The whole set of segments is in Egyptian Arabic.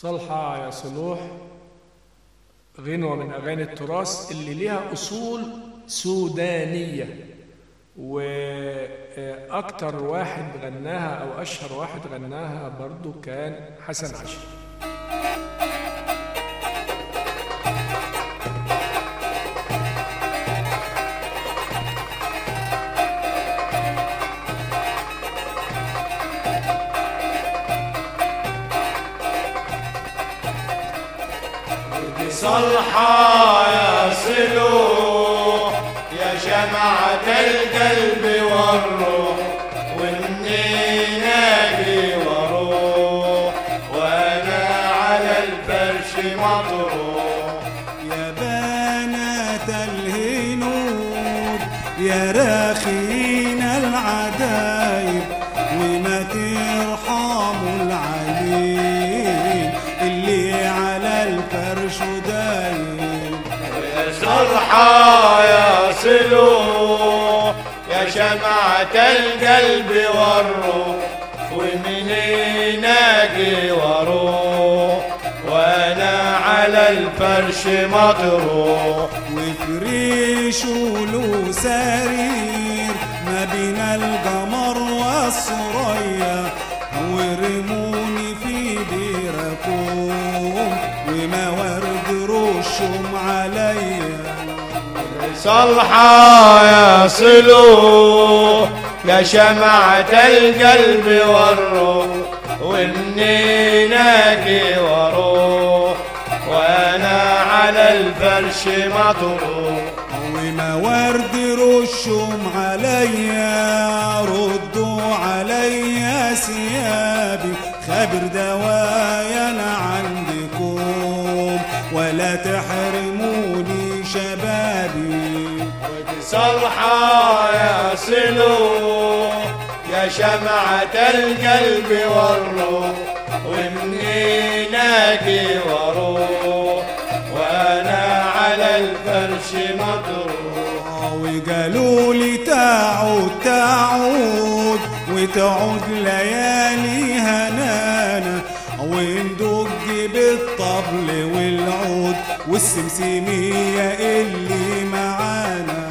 صالحة يا صلوح غنوة من أغاني التراث اللي ليها أصول سودانية وأكتر واحد غناها أو أشهر واحد غناها برضو كان حسن عشر صلحة يا صلوح يا شمعة القلب والروح واني ناجي واروح وانا على الفرش مطروح يا بنات الهنود يا راخين العدايب وما ترحموا العليل اللي على الفرش دايب يا صلحة يا صلوح يا شمعة القلب والروح ومن ناجي واروح وانا على الفرش مطروح وفريش له سرير ما بين القمر والثريا ورموني في بيركم وما ورد رشهم عليا صلحة يا صلوح يا شمعة القلب والروح واني ناجي واروح وانا على الفرش مطروح وما ورد رشهم عليا ردوا عليا ثيابي خبر دوايا انا عندكم ولا تحرموني شبابي صلحة يا صلوح يا شمعة القلب والروح ومني ناجي واروح وانا على الفرش مطروح وقالوا لي تعود تعود وتعود ليالي هنانا وندق بالطبل والعود والسمسمية اللي معانا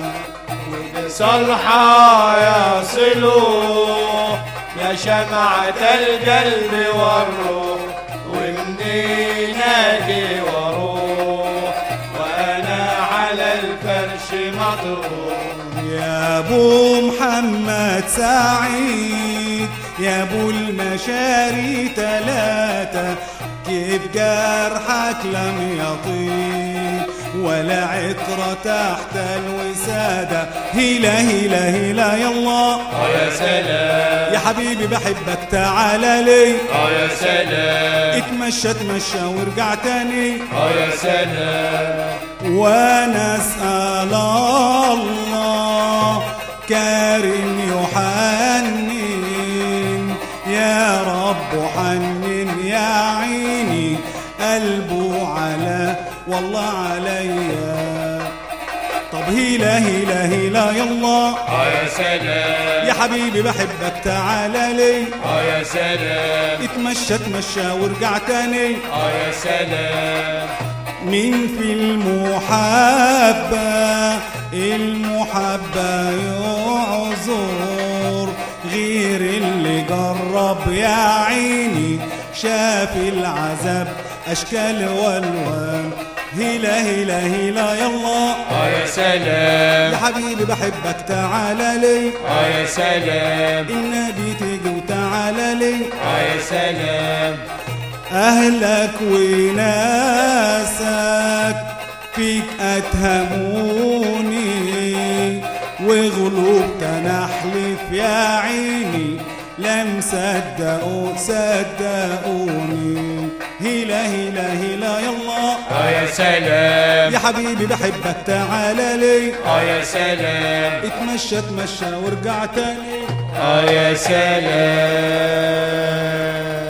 صلحة يا صلوح يا شمعة القلب والروح ومني ناجي واروح وانا على الفرش مطروح يا ابو محمد سعيد يا ابو المشاري تلاتة كيف جرحك لم يطيب ولا عطرة تحت الوسادة هلا هلا هلا يلا اه يا سلام يا حبيبي بحبك تعال لي اه يا سلام اتمشى اتمشى وارجع تاني اه يا سلام وانا اسال الله كارم يحنن يا رب حنن يا عيني قلبه على والله عليا طب هيلا هيلا هيلا يلا اه يا سلام يا حبيبي بحبك تعال لي اه يا سلام اتمشى اتمشى وارجع تاني اه يا سلام مين في المحبة المحبة يعذر غير اللي جرب يا عيني شاف العذاب أشكال والوان هلا هلا هلا يلا اه يا يا سلام حبيبي بحبك تعال لي اه يا سلام النبي تيجي وتعال لي اه يا سلام أهلك وناسك فيك أتهموني وغلوب تنحلف يا عيني لم صدقوا صدقوني هلا هلا هلا يلا اه يا سلام يا حبيبي بحبك تعال لي اه يا سلام اتمشى اتمشى وارجع تاني اه يا سلام